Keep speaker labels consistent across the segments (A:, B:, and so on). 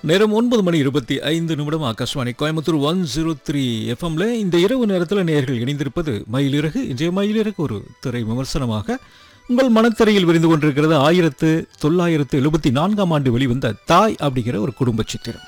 A: நேரம் ஒன்பது மணி இருபத்தி ஐந்து நிமிடம் Akashvani Coimbatore one zero three எஃப்எம்ல இந்த இரவு நேரத்தில் நேயர்கள் இணைந்திருப்பது மயிலிறகு இன்றைய மயிலிறகு ஒரு திரை விமர்சனமாக உங்கள் மனத்திரையில் விரிந்து கொண்டிருக்கிறது ஆயிரத்து தொள்ளாயிரத்து எழுபத்தி நான்காம் ஆண்டு வெளிவந்த தாய் அப்படிங்கிற ஒரு குடும்ப சித்திரம்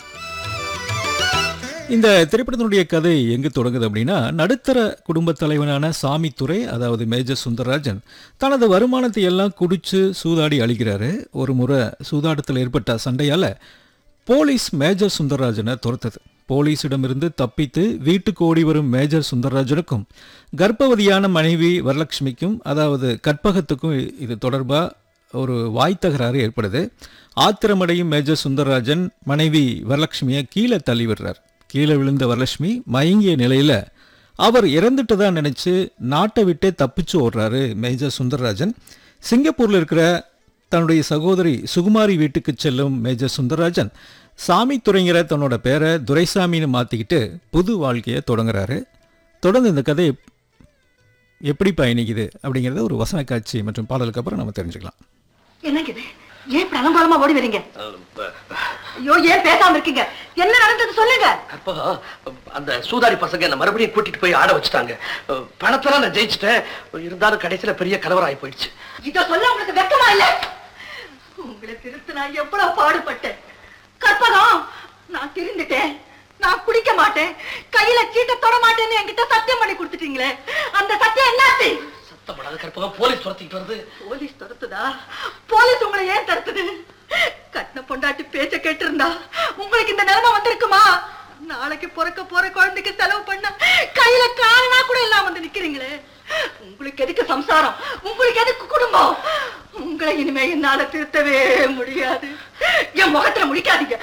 A: இந்த திரைப்படத்தினுடைய கதை எங்கு தொடங்குது அப்படின்னா நடுத்தர குடும்பத் தலைவனான சாமித்துறை அதாவது மேஜர் சுந்தரராஜன் தனது வருமானத்தை எல்லாம் குடிச்சு சூதாடி அழிக்கிறாரு ஒரு முறை சூதாட்டத்தில் ஏற்பட்ட சண்டையால போலீஸ் மேஜர் சுந்தரராஜனை துரத்துது போலீஸிடமிருந்து தப்பித்து வீட்டுக்கு ஓடி வரும் மேஜர் சுந்தரராஜனுக்கும் கர்ப்பவதியான மனைவி வரலட்சுமிக்கும் அதாவது கற்பகத்துக்கும் இது தொடர்பா ஒரு வாய் தகராறு ஏற்படுது ஆத்திரமடையும் மேஜர் சுந்தரராஜன் மனைவி வரலட்சுமியை கீழே தள்ளி விடுறார் கீழே விழுந்த வரலட்சுமி மயங்கிய நிலையில அவர் இறந்துட்டதா நினைச்சு நாட்டை விட்டே தப்பிச்சு ஓடுறாரு மேஜர் சுந்தரராஜன் சிங்கப்பூர்ல இருக்கிற தன்னுடைய சகோதரி சுகுமாரி வீட்டுக்கு செல்லும் மேஜர் சுந்தரராஜன் சாமி துறைங்கிற தன்னோட பேரை துரைசாமின்னு மாத்திக்கிட்டு புது வாழ்க்கையை தொடங்குறாரு தொடர்ந்து இந்த கதை எப்படி பயணிக்குது அப்படிங்கிறத ஒரு வசன காட்சி மற்றும் பாடலுக்கு அப்புறம் நம்ம தெரிஞ்சுக்கலாம்
B: என்னங்க இது ஏன் இப்படி அலங்கோலமா ஓடி வரீங்க ஐயோ ஏன் பேசாம இருக்கீங்க என்ன நடந்தது சொல்லுங்க
C: அப்போ அந்த சூதாடி பசங்க என்ன மறுபடியும் கூட்டிட்டு போய் ஆட வச்சுட்டாங்க பணத்தெல்லாம் நான் ஜெயிச்சிட்டேன் இருந்தாலும் கடைசியில பெரிய கலவரம் ஆகி போயிடுச்சு
B: இத சொல்ல உங்களுக்கு வெக்கமா இல்ல உங்களை திருத்த நான் எவ்வளவு பாடுபட்டேன் கற்பகம் நான் திருந்துட்டேன் நான் குடிக்க மாட்டேன் கையில சீட்டை தொட மாட்டேன்னு என்கிட்ட சத்தியம் பண்ணி கொடுத்துட்டீங்களே அந்த சத்தியம் என்னாச்சு
C: சத்தம் போடாத கற்பகம் போலீஸ் துரத்திட்டு வருது
B: போலீஸ் தடுத்துதா போலீஸ் உங்களை ஏன் தடுத்தது கட்டின பொண்டாட்டி பேச்ச கேட்டிருந்தா உங்களுக்கு இந்த நிலைமை வந்திருக்குமா நாளைக்கு பிறக்க போற குழந்தைக்கு செலவு பண்ண கையில காரணா கூட இல்லாம வந்து நிக்கிறீங்களே உங்களுக்கு எதுக்கு சம்சாரம் உங்களுக்கு எதுக்கு குடும்பம் உங்களை இனிமே என்னால திருத்தவே முடியாது என் முகத்துல முடிக்காதீங்க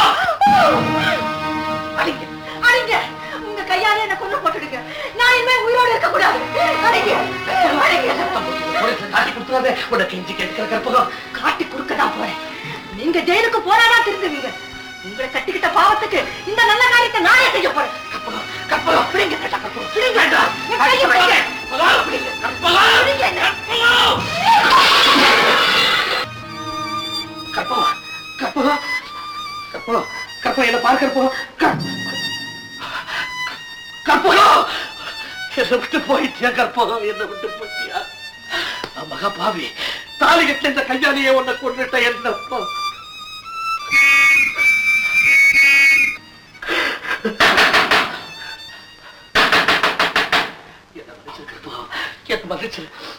B: அடிங்க அடிங்க உங்க கையால என்ன கொண்டு போட்டுடுங்க நான் இனிமே உயிரோட இருக்க கூடாது அடிங்க அடிங்க
C: போலீஸ் காட்டி கொடுத்துறாதே உன்னை கெஞ்சி கேட்கிற கற்பகம்
B: காட்டி கொடுக்க தான் போறேன் நீங்க ஜெயிலுக்கு போனாதான் திருந்துவீங்க உங்களை கட்டிக்கிட்ட பாவத்துக்கு இந்த நல்ல காரியத்தை நானே செய்ய போறேன்
C: கற்பகம் கற்பகம்
B: பிடிங்க
C: கற்பகம்
B: பிடிங்க
C: வேண்டாம்.
B: என் கையை பிடிங்க.
C: கற்பகம்
B: பிடிங்க.
C: கற்பகம்
B: பிடிங்க என்ன.
C: கற்பகம் கற்பகம் கற்பகம் கற்பகம் என்ன பாரு கற்பகம் க- கற்பகம் என்னை விட்டு போயிட்டியா கற்பகம் என்னை விட்டு போயிட்டியா நான் மகா பாவி தாலி கட்ட இந்த கையாலேயே உன்னை கொண்டுட்ட என்ன பா- என்ன மன்னிச்சிரு கற்பகம் என்ன மன்னிச்சிரு